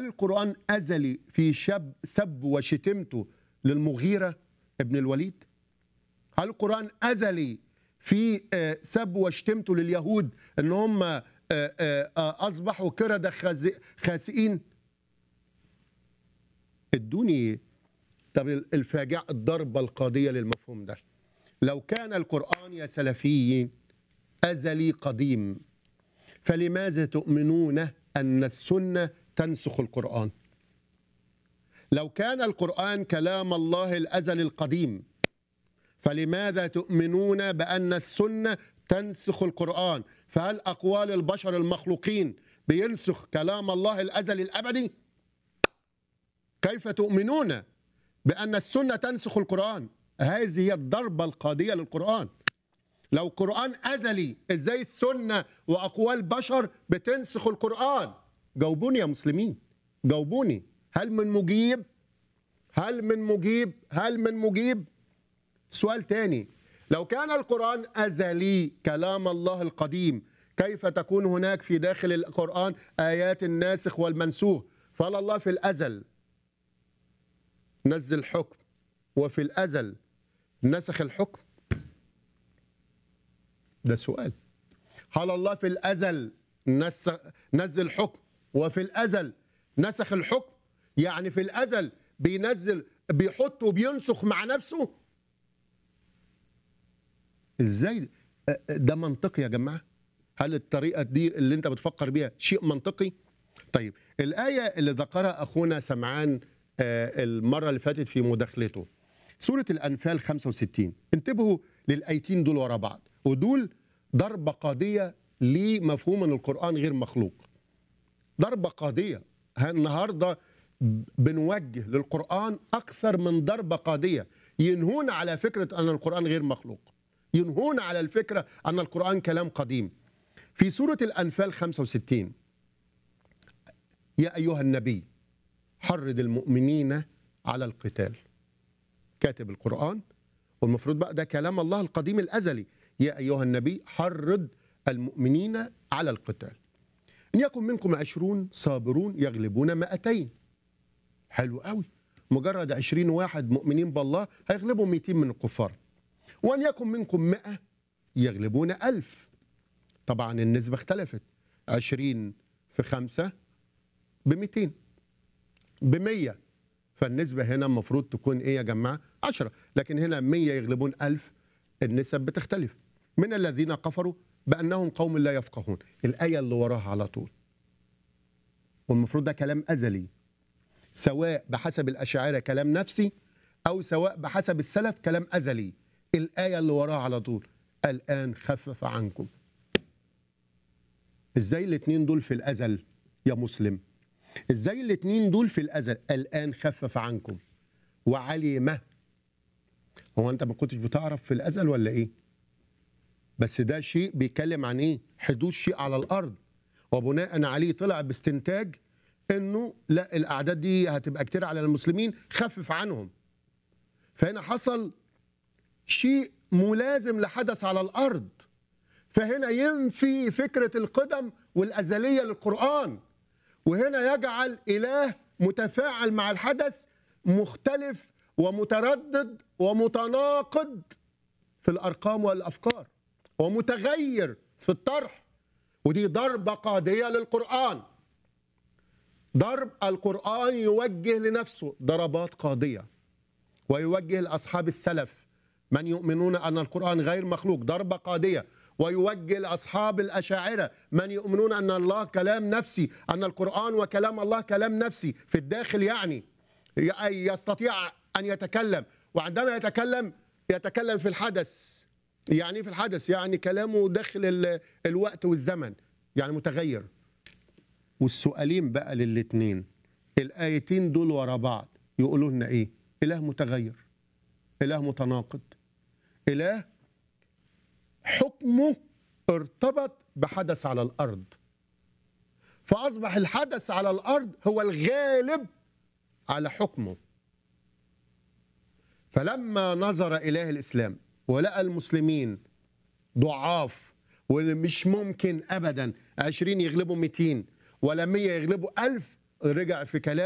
القرآن أزلي في شب سب وشتمته للمغيرة ابن الوليد هل القرآن أزلي في آه، سب وشتمته لليهود ان هم آه، آه، آه، اصبحوا كردة خازي- خاسئين ادوني طب الفاجعة الضربة القاضية للمفهوم ده لو كان القرآن يا سلفيين أزلي قديم فلماذا تؤمنون أن السنة تنسخ القرآن لو كان القرآن كلام الله الأزلي القديم فلماذا تؤمنون بأن السنة تنسخ القرآن فهل أقوال البشر المخلوقين بينسخ كلام الله الأزلي الأبدي كيف تؤمنون بأن السنة تنسخ القرآن هذه هي الضربة القاضية للقرآن لو قرآن أزلي إزاي السنة وأقوال بشر بتنسخ القرآن جاوبوني يا مسلمين جاوبوني هل من مجيب هل من مجيب هل من مجيب سؤال تاني لو كان القرآن أزلي كلام الله القديم كيف تكون هناك في داخل القرآن آيات الناسخ والمنسوخ فقال الله في الأزل نزل حكم وفي الأزل نسخ الحكم ده سؤال هل الله في الأزل نسخ نزل حكم وفي الأزل نسخ الحكم يعني في الأزل بينزل بيحط وبينسخ مع نفسه ازاي ده منطقي يا جماعه هل الطريقه دي اللي انت بتفكر بيها شيء منطقي طيب الايه اللي ذكرها اخونا سمعان آه، المره اللي فاتت في مداخلته سوره الانفال 65 انتبهوا للايتين دول ورا بعض ودول ضربه قاضيه لمفهوم ان القران غير مخلوق ضربه قاضيه ها النهارده بنوجه للقران اكثر من ضربه قاضيه ينهون على فكره ان القران غير مخلوق ينهون على الفكره ان القران كلام قديم في سوره الانفال 65 يا ايها النبي حرض المؤمنين على القتال كاتب القرآن والمفروض بقى ده كلام الله القديم الأزلي يا أيها النبي حرض المؤمنين على القتال إن يكن منكم عشرون صابرون يغلبون مائتين حلو قوي مجرد عشرين واحد مؤمنين بالله هيغلبوا 200 من الكفار وأن يكن منكم مئة يغلبون ألف طبعا النسبة اختلفت عشرين في خمسة بمئتين بمية فالنسبة هنا المفروض تكون ايه يا جماعة عشرة لكن هنا مية يغلبون ألف النسب بتختلف من الذين كفروا بأنهم قوم لا يفقهون الآية اللي وراها على طول والمفروض ده كلام أزلي سواء بحسب الأشاعرة كلام نفسي أو سواء بحسب السلف كلام أزلي الآية اللي وراها على طول الآن خفف عنكم ازاي الاتنين دول في الأزل يا مسلم ازاي الاتنين دول في الازل الان خفف عنكم وعلم هو انت ما كنتش بتعرف في الازل ولا ايه بس ده شيء بيتكلم عن ايه حدوث شيء على الارض وبناء عليه طلع باستنتاج انه لا الاعداد دي هتبقى كتير على المسلمين خفف عنهم فهنا حصل شيء ملازم لحدث على الارض فهنا ينفي فكره القدم والازليه للقران وهنا يجعل إله متفاعل مع الحدث مختلف ومتردد ومتناقض في الأرقام والأفكار ومتغير في الطرح ودي ضربة قاضية للقرآن ضرب القرآن يوجه لنفسه ضربات قاضية ويوجه لأصحاب السلف من يؤمنون أن القرآن غير مخلوق ضربة قاضية ويوجه لأصحاب الأشاعرة من يؤمنون أن الله كلام نفسي أن القرآن وكلام الله كلام نفسي في الداخل يعني أي يستطيع أن يتكلم وعندما يتكلم يتكلم في الحدث يعني في الحدث يعني كلامه داخل ال- الوقت والزمن يعني متغير والسؤالين بقى للاتنين الآيتين دول ورا بعض يقولوا لنا إيه إله متغير إله متناقض إله حكمه ارتبط بحدث على الارض فاصبح الحدث على الارض هو الغالب على حكمه فلما نظر اله الاسلام ولقى المسلمين ضعاف ومش ممكن ابدا 20 يغلبوا 200 ولا 100 يغلبوا 1000 رجع في كلامه